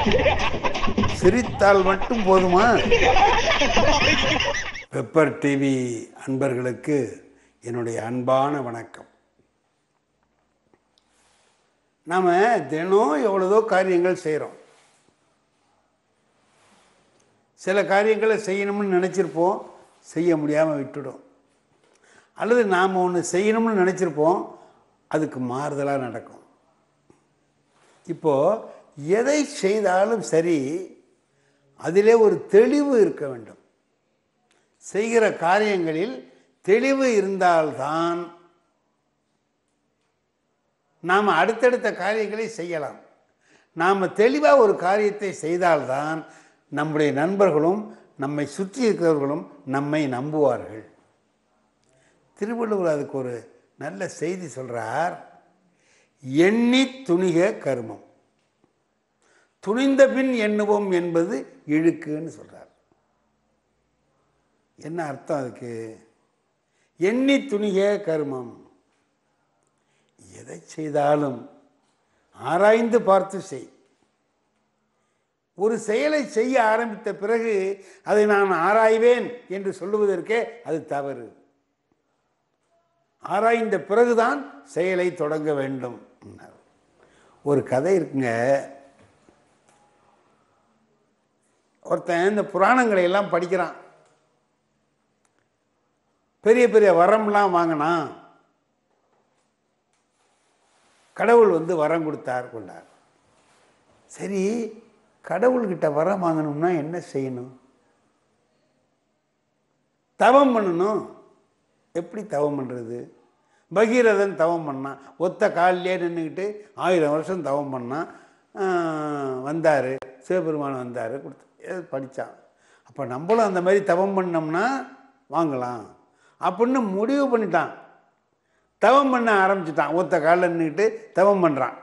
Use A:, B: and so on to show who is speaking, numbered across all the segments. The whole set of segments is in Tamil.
A: சிரித்தால் மட்டும் போதுமா பெப்பர் டிவி அன்பர்களுக்கு என்னுடைய அன்பான வணக்கம் நாம் தினம் எவ்வளதோ காரியங்கள் செய்கிறோம் சில காரியங்களை செய்யணும்னு நினச்சிருப்போம் செய்ய முடியாமல் விட்டுடும் அல்லது நாம் ஒன்று செய்யணும்னு நினச்சிருப்போம் அதுக்கு மாறுதலாக நடக்கும் இப்போது எதை செய்தாலும் சரி அதிலே ஒரு தெளிவு இருக்க வேண்டும் செய்கிற காரியங்களில் தெளிவு இருந்தால்தான் நாம் அடுத்தடுத்த காரியங்களை செய்யலாம் நாம் தெளிவாக ஒரு காரியத்தை செய்தால்தான் நம்முடைய நண்பர்களும் நம்மை சுற்றி இருக்கிறவர்களும் நம்மை நம்புவார்கள் திருவள்ளுவர் அதுக்கு ஒரு நல்ல செய்தி சொல்கிறார் எண்ணி துணிக கர்மம் துணிந்த பின் எண்ணுவோம் என்பது இழுக்குன்னு சொல்கிறார் என்ன அர்த்தம் அதுக்கு எண்ணி துணிக கர்மம் எதை செய்தாலும் ஆராய்ந்து பார்த்து செய் ஒரு செயலை செய்ய ஆரம்பித்த பிறகு அதை நான் ஆராய்வேன் என்று சொல்லுவதற்கே அது தவறு ஆராய்ந்த பிறகுதான் செயலை தொடங்க வேண்டும் என்றார். ஒரு கதை இருக்குங்க ஒருத்தன் இந்த புராணங்களை எல்லாம் படிக்கிறான் பெரிய பெரிய வரம்லாம் வாங்கினான் கடவுள் வந்து வரம் கொடுத்தார் கொண்டார் சரி கடவுள்கிட்ட வரம் வாங்கணும்னா என்ன செய்யணும் தவம் பண்ணணும் எப்படி தவம் பண்ணுறது பகீரதன் தவம் பண்ணான் ஒத்த காலிலே நின்றுக்கிட்டு ஆயிரம் வருஷம் தவம் பண்ணான் வந்தார் சிவபெருமான் வந்தார் கொடுத்து படித்தான் அப்போ நம்மளும் அந்த மாதிரி தவம் பண்ணோம்னா வாங்கலாம் அப்படின்னு முடிவு பண்ணிட்டான் தவம் பண்ண ஆரம்பிச்சிட்டான் ஒத்த காலில் நின்றுக்கிட்டு தவம் பண்ணுறான்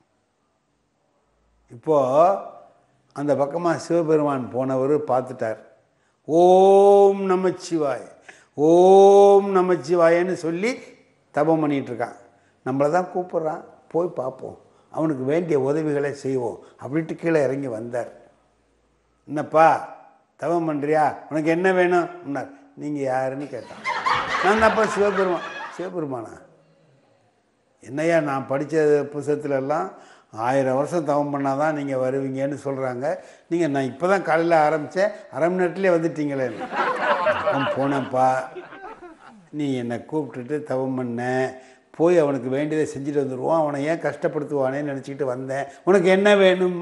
A: இப்போது அந்த பக்கமாக சிவபெருமான் போனவர் பார்த்துட்டார் ஓம் நமச்சிவாய் ஓம் நமச்சிவாயன்னு சொல்லி தபம் பண்ணிட்டு இருக்கான் நம்மளை தான் கூப்பிட்றான் போய் பார்ப்போம் அவனுக்கு வேண்டிய உதவிகளை செய்வோம் அப்படின்ட்டு கீழே இறங்கி வந்தார் என்னப்பா தவம் பண்ணுறியா உனக்கு என்ன வேணும் சொன்னார் நீங்கள் யாருன்னு கேட்டான் நான் தான்ப்பா சிவபெருமான் சிவபெருமானா என்னையா நான் படித்த புத்தகத்துலலாம் ஆயிரம் வருஷம் தவம் பண்ணால் தான் நீங்கள் வருவீங்கன்னு சொல்கிறாங்க நீங்கள் நான் இப்போ தான் காலையில் ஆரம்பித்தேன் அரை மணி நேரத்துலேயே வந்துட்டீங்களே அவன் போனேன்ப்பா நீ என்னை கூப்பிட்டுட்டு தவம் பண்ண போய் அவனுக்கு வேண்டியதை செஞ்சுட்டு வந்துடுவான் அவனை ஏன் கஷ்டப்படுத்துவானேன்னு நினச்சிக்கிட்டு வந்தேன் உனக்கு என்ன வேணும்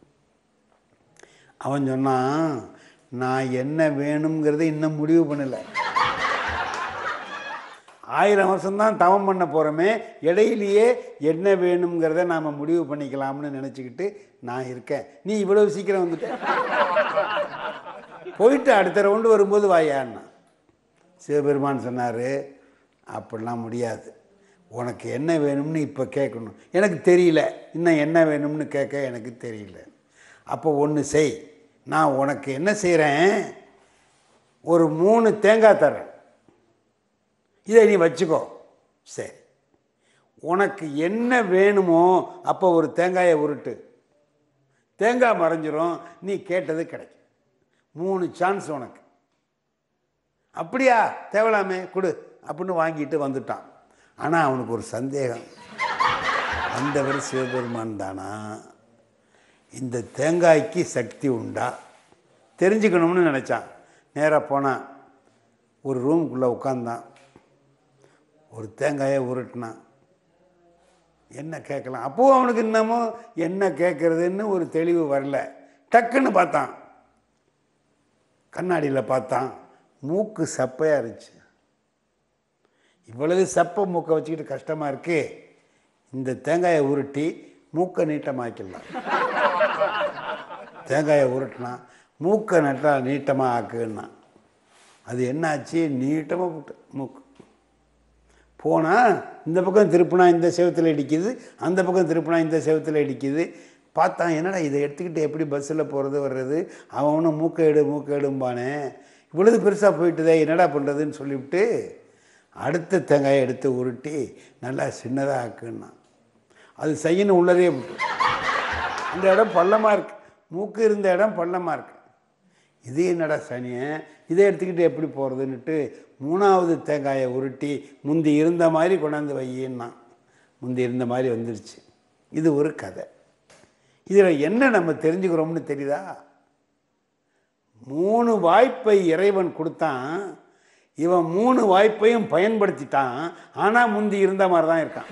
A: அவன் சொன்னான் நான் என்ன வேணுங்கிறத இன்னும் முடிவு பண்ணலை ஆயிரம் வருஷம்தான் தவம் பண்ண போகிறோமே இடையிலேயே என்ன வேணுங்கிறத நாம் முடிவு பண்ணிக்கலாம்னு நினச்சிக்கிட்டு நான் இருக்கேன் நீ இவ்வளவு சீக்கிரம் வந்துட்ட போயிட்டு அடுத்த ரவுண்டு வரும்போது வாயான்னா சிவபெருமான் சொன்னார் அப்படிலாம் முடியாது உனக்கு என்ன வேணும்னு இப்போ கேட்கணும் எனக்கு தெரியல இன்னும் என்ன வேணும்னு கேட்க எனக்கு தெரியல அப்போ ஒன்று செய் நான் உனக்கு என்ன செய்கிறேன் ஒரு மூணு தேங்காய் தரேன் இதை நீ வச்சுக்கோ சரி உனக்கு என்ன வேணுமோ அப்போ ஒரு தேங்காயை உருட்டு தேங்காய் மறைஞ்சிரும் நீ கேட்டது கிடைக்கும் மூணு சான்ஸ் உனக்கு அப்படியா தேவலாமே கொடு அப்படின்னு வாங்கிட்டு வந்துட்டான் ஆனால் அவனுக்கு ஒரு சந்தேகம் வந்தவர் சிவபெருமான் தானா இந்த தேங்காய்க்கு சக்தி உண்டா தெரிஞ்சுக்கணும்னு நினச்சான் நேராக போனான் ஒரு ரூமுக்குள்ளே உட்காந்தான் ஒரு தேங்காயை உருட்டினான் என்ன கேட்கலாம் அப்போது அவனுக்கு இன்னமும் என்ன கேட்குறதுன்னு ஒரு தெளிவு வரல டக்குன்னு பார்த்தான் கண்ணாடியில் பார்த்தான் மூக்கு சப்பையாக இருந்துச்சு இவ்வளவு சப்பை மூக்கை வச்சுக்கிட்டு கஷ்டமாக இருக்கு இந்த தேங்காயை உருட்டி மூக்கை நீட்டமாக்கிடலாம் தேங்காயை உருட்டினான் மூக்கை நட்டா நீட்டமாக ஆக்குன்னா அது என்னாச்சு நீட்டமாக போட்டு மூக்கு போனால் இந்த பக்கம் திருப்பினா இந்த செவத்தில் இடிக்குது அந்த பக்கம் திருப்பினா இந்த செவத்தில் இடிக்குது பார்த்தான் என்னடா இதை எடுத்துக்கிட்டு எப்படி பஸ்ஸில் போகிறது வர்றது அவனும் மூக்கை எடு மூக்கை எடும்பானே இவ்வளவு பெருசாக போயிட்டுதே என்னடா பண்ணுறதுன்னு சொல்லிவிட்டு அடுத்த தேங்காயை எடுத்து உருட்டி நல்லா சின்னதாக ஆக்குன்னான் அது செய்யணும் உள்ளதே விட்டு அந்த இடம் பள்ளமாக இருக்கு மூக்கு இருந்த இடம் பள்ளமாக இருக்கு இது என்னடா சனியை இதை எடுத்துக்கிட்டு எப்படி போகிறதுன்னுட்டு மூணாவது தேங்காயை உருட்டி முந்தி இருந்த மாதிரி கொண்டாந்து வையின்னா முந்தி இருந்த மாதிரி வந்துருச்சு இது ஒரு கதை இதில் என்ன நம்ம தெரிஞ்சுக்கிறோம்னு தெரியுதா மூணு வாய்ப்பை இறைவன் கொடுத்தான் இவன் மூணு வாய்ப்பையும் பயன்படுத்திட்டான் ஆனால் முந்தி இருந்த மாதிரி தான் இருக்கான்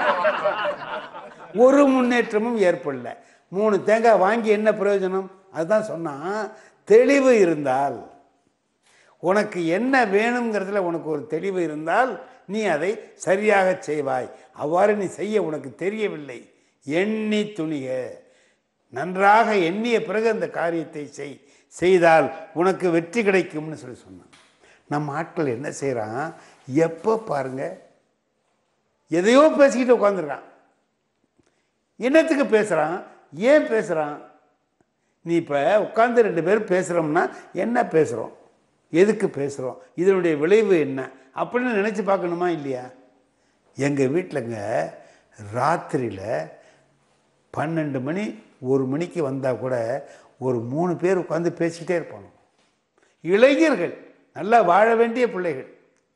A: ஒரு முன்னேற்றமும் ஏற்படல மூணு தேங்காய் வாங்கி என்ன பிரயோஜனம் அதுதான் சொன்னான் தெளிவு இருந்தால் உனக்கு என்ன வேணுங்கிறதுல உனக்கு ஒரு தெளிவு இருந்தால் நீ அதை சரியாக செய்வாய் அவ்வாறு நீ செய்ய உனக்கு தெரியவில்லை எண்ணி துணிக நன்றாக எண்ணிய பிறகு அந்த காரியத்தை செய் செய்தால் உனக்கு வெற்றி கிடைக்கும்னு சொல்லி சொன்னான் நம்ம ஆட்கள் என்ன செய்கிறான் எப்போ பாருங்க எதையோ பேசிக்கிட்டு உட்காந்துருக்கான் என்னத்துக்கு பேசுகிறான் ஏன் பேசுகிறான் நீ இப்போ உட்காந்து ரெண்டு பேரும் பேசுகிறோம்னா என்ன பேசுகிறோம் எதுக்கு பேசுகிறோம் இதனுடைய விளைவு என்ன அப்படின்னு நினச்சி பார்க்கணுமா இல்லையா எங்கள் வீட்டிலங்க ராத்திரியில் பன்னெண்டு மணி ஒரு மணிக்கு வந்தால் கூட ஒரு மூணு பேர் உட்காந்து பேசிக்கிட்டே இருப்பாங்க இளைஞர்கள் நல்லா வாழ வேண்டிய பிள்ளைகள்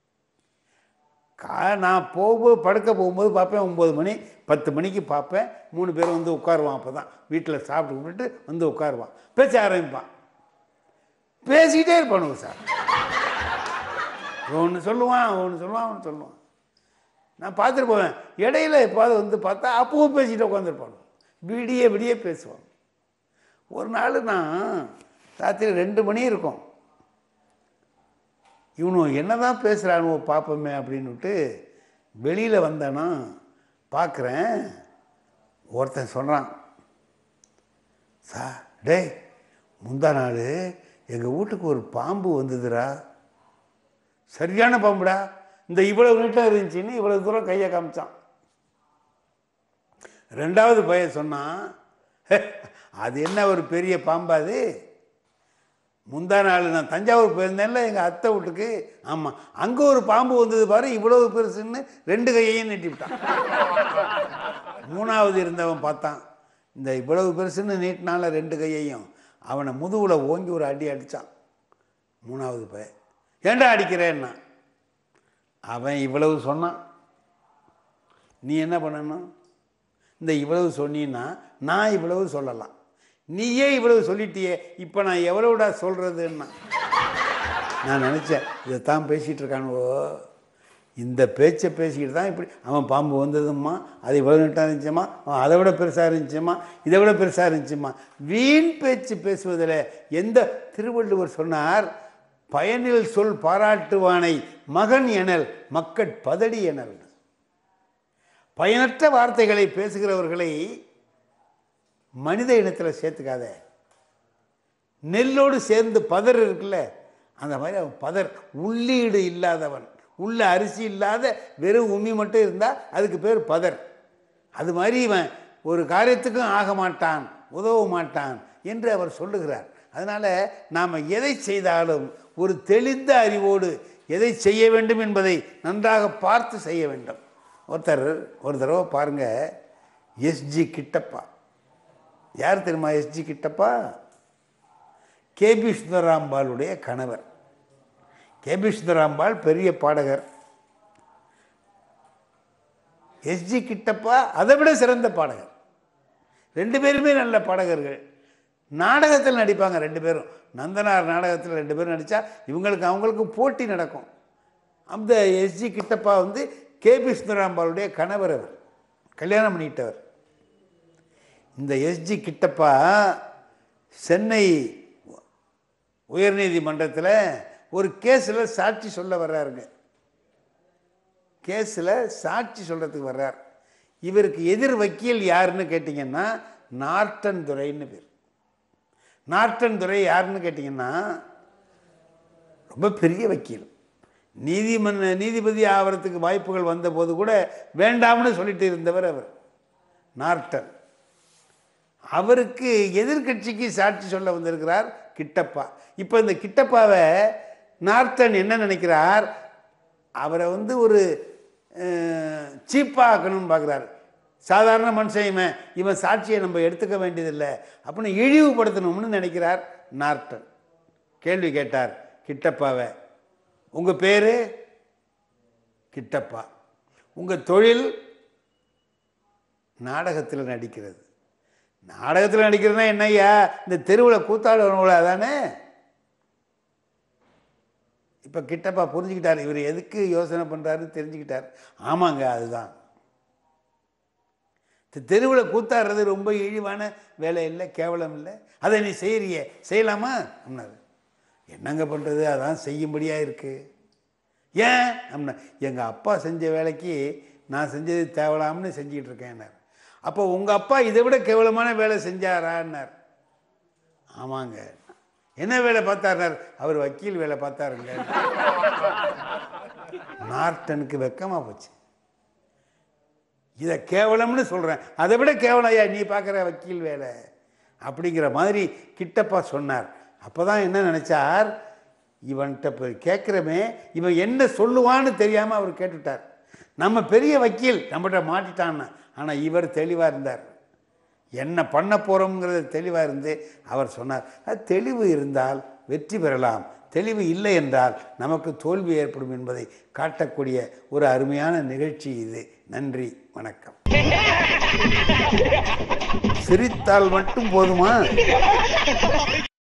A: கா நான் போகும்போது படுக்க போகும்போது பார்ப்பேன் ஒம்பது மணி பத்து மணிக்கு பார்ப்பேன் மூணு பேர் வந்து உட்காருவான் அப்போ தான் வீட்டில் சாப்பிட்டு விட்டுட்டு வந்து உட்காருவான் பேச ஆரம்பிப்பான் பேசிக்கிட்டே இருப்பானுங்க சார் ஒன்று சொல்லுவான் ஒன்று சொல்லுவான் ஒன்று சொல்லுவான் நான் பார்த்துட்டு போவேன் இடையில எப்பாவது வந்து பார்த்தா அப்பவும் பேசிட்டு உட்காந்துருப்பானு விடிய விடிய பேசுவான் ஒரு நாள் நான் ராத்திரி ரெண்டு மணி இருக்கும் இவனு என்னதான் பேசுகிறானுவோ பார்ப்போமே அப்படின்னுட்டு வெளியில் வந்தானா பார்க்குறேன் ஒருத்தன் சொல்கிறான் சார் டேய் முந்தா நாள் எங்கள் வீட்டுக்கு ஒரு பாம்பு வந்ததுடா சரியான பாம்புடா இந்த இவ்வளவு நீட்டாக இருந்துச்சுன்னு இவ்வளவு தூரம் கையை காமிச்சான் ரெண்டாவது பையன் சொன்னான் "ஹே, அது என்ன ஒரு பெரிய பாம்பா அது முந்தா நாள் நான் தஞ்சாவூர் போயிருந்தேன்ல எங்கள் அத்தை வீட்டுக்கு ஆமாம் அங்கே ஒரு பாம்பு வந்தது பாரு இவ்வளவு பெருசுன்னு ரெண்டு கையையும் நீட்டி விட்டான் மூணாவது இருந்தவன் பார்த்தான் இந்த இவ்வளவு பெருசுன்னு நீட்டினால ரெண்டு கையையும் அவனை முதுகுல ஓங்கி ஒரு அடி அடித்தான் மூணாவது பையன் ஏன்டா அடிக்கிறேன்னா அவன் இவ்வளவு சொன்னான் நீ என்ன பண்ணணும் இந்த இவ்வளவு சொன்னீன்னா நான் இவ்வளவு சொல்லலாம் நீயே இவ்வளவு சொல்லிட்டியே இப்போ நான் எவ்வளவுடா சொல்கிறதுன்னா நான் நினச்சேன் இதைத்தான் பேசிகிட்டு இருக்கானுவோ இந்த பேச்சை பேசிக்கிட்டு தான் இப்படி அவன் பாம்பு வந்ததும்மா அது இவ்வளோ நீட்டாக இருந்துச்சுமா அவன் அதை விட பெருசாக இருந்துச்சுமா இதை விட பெருசாக இருந்துச்சுமா வீண் பேச்சு பேசுவதில் எந்த திருவள்ளுவர் சொன்னார் பயனில் சொல் பாராட்டுவானை மகன் எனல் மக்கட் பதடி எனல் பயனற்ற வார்த்தைகளை பேசுகிறவர்களை மனித இனத்தில் சேர்த்துக்காத நெல்லோடு சேர்ந்து பதர் இருக்குல்ல அந்த மாதிரி அவன் பதர் உள்ளீடு இல்லாதவன் உள்ள அரிசி இல்லாத வெறும் உமி மட்டும் இருந்தால் அதுக்கு பேர் பதர் அது மாதிரி இவன் ஒரு காரியத்துக்கும் ஆக மாட்டான் உதவ மாட்டான் என்று அவர் சொல்லுகிறார் அதனால் நாம் எதை செய்தாலும் ஒரு தெளிந்த அறிவோடு எதை செய்ய வேண்டும் என்பதை நன்றாக பார்த்து செய்ய வேண்டும் ஒருத்தர் ஒரு தடவை பாருங்கள் எஸ்ஜி கிட்டப்பா யார் தெரியுமா எஸ்ஜி கிட்டப்பா கேபி சுந்தராம்பாளுடைய கணவர் கேபி சுந்தராம்பாள் பெரிய பாடகர் எஸ்ஜி கிட்டப்பா அதை விட சிறந்த பாடகர் ரெண்டு பேருமே நல்ல பாடகர்கள் நாடகத்தில் நடிப்பாங்க ரெண்டு பேரும் நந்தனார் நாடகத்தில் ரெண்டு பேரும் நடித்தா இவங்களுக்கு அவங்களுக்கு போட்டி நடக்கும் அந்த எஸ்ஜி கிட்டப்பா வந்து கேபி சுந்தராம்பாளுடைய கணவர் அவர் கல்யாணம் பண்ணிட்டவர் இந்த எஸ்ஜி கிட்டப்பா சென்னை உயர்நீதிமன்றத்தில் ஒரு கேஸில் சாட்சி சொல்ல வர்றாருங்க கேஸில் சாட்சி சொல்கிறதுக்கு வர்றார் இவருக்கு எதிர் வக்கீல் யாருன்னு கேட்டிங்கன்னா நார்டன் துரைன்னு பேர் நார்டன் துரை யாருன்னு கேட்டிங்கன்னா ரொம்ப பெரிய வக்கீல் நீதிமன்ற நீதிபதி ஆகிறதுக்கு வாய்ப்புகள் வந்தபோது கூட வேண்டாம்னு சொல்லிட்டு இருந்தவர் அவர் நார்டன் அவருக்கு எதிர்க்கட்சிக்கு சாட்சி சொல்ல வந்திருக்கிறார் கிட்டப்பா இப்போ இந்த கிட்டப்பாவை நார்டன் என்ன நினைக்கிறார் அவரை வந்து ஒரு சீப்பாக ஆக்கணும்னு பார்க்குறாரு சாதாரண மனுஷன் இவன் இவன் சாட்சியை நம்ம எடுத்துக்க வேண்டியதில்லை அப்படின்னு இழிவுபடுத்தணும்னு நினைக்கிறார் நார்டன் கேள்வி கேட்டார் கிட்டப்பாவை உங்கள் பேர் கிட்டப்பா உங்கள் தொழில் நாடகத்தில் நடிக்கிறது நாடகத்தில் நடிக்கிறதுனா என்னய்யா இந்த தெருவில் கூத்தாடுறவங்கள அதானே இப்போ கிட்டப்பா புரிஞ்சுக்கிட்டார் இவர் எதுக்கு யோசனை பண்ணுறாருன்னு தெரிஞ்சுக்கிட்டார் ஆமாங்க அதுதான் தெருவில் கூத்தாடுறது ரொம்ப இழிவான வேலை இல்லை கேவலம் இல்லை அதை நீ செய்கிறியே செய்யலாமா அப்படின்னாரு என்னங்க பண்ணுறது அதான் செய்யும்படியாக இருக்குது ஏன் அப்படின்னா எங்கள் அப்பா செஞ்ச வேலைக்கு நான் செஞ்சது தேவலாம்னு செஞ்சுக்கிட்டு இருக்கேன்னார் அப்போ உங்கள் அப்பா இதை விட கேவலமான வேலை செஞ்சாரான்னார் ஆமாங்க என்ன வேலை பார்த்தாருனார் அவர் வக்கீல் வேலை பார்த்தாருங்க நார்டனுக்கு வெக்கமாக போச்சு இதை கேவலம்னு சொல்கிறேன் அதை விட கேவலம் ஐயா நீ பார்க்குற வக்கீல் வேலை அப்படிங்கிற மாதிரி கிட்டப்பா சொன்னார் அப்போ தான் என்ன நினச்சார் இவன்கிட்ட போய் கேட்குறமே இவன் என்ன சொல்லுவான்னு தெரியாமல் அவர் கேட்டுட்டார் நம்ம பெரிய வக்கீல் நம்மகிட்ட மாட்டிட்டான்னு ஆனால் இவர் தெளிவாக இருந்தார் என்ன பண்ண போகிறோங்கிறது தெளிவாக இருந்து அவர் சொன்னார் அது தெளிவு இருந்தால் வெற்றி பெறலாம் தெளிவு இல்லை என்றால் நமக்கு தோல்வி ஏற்படும் என்பதை காட்டக்கூடிய ஒரு அருமையான நிகழ்ச்சி இது நன்றி வணக்கம் சிரித்தால் மட்டும் போதுமா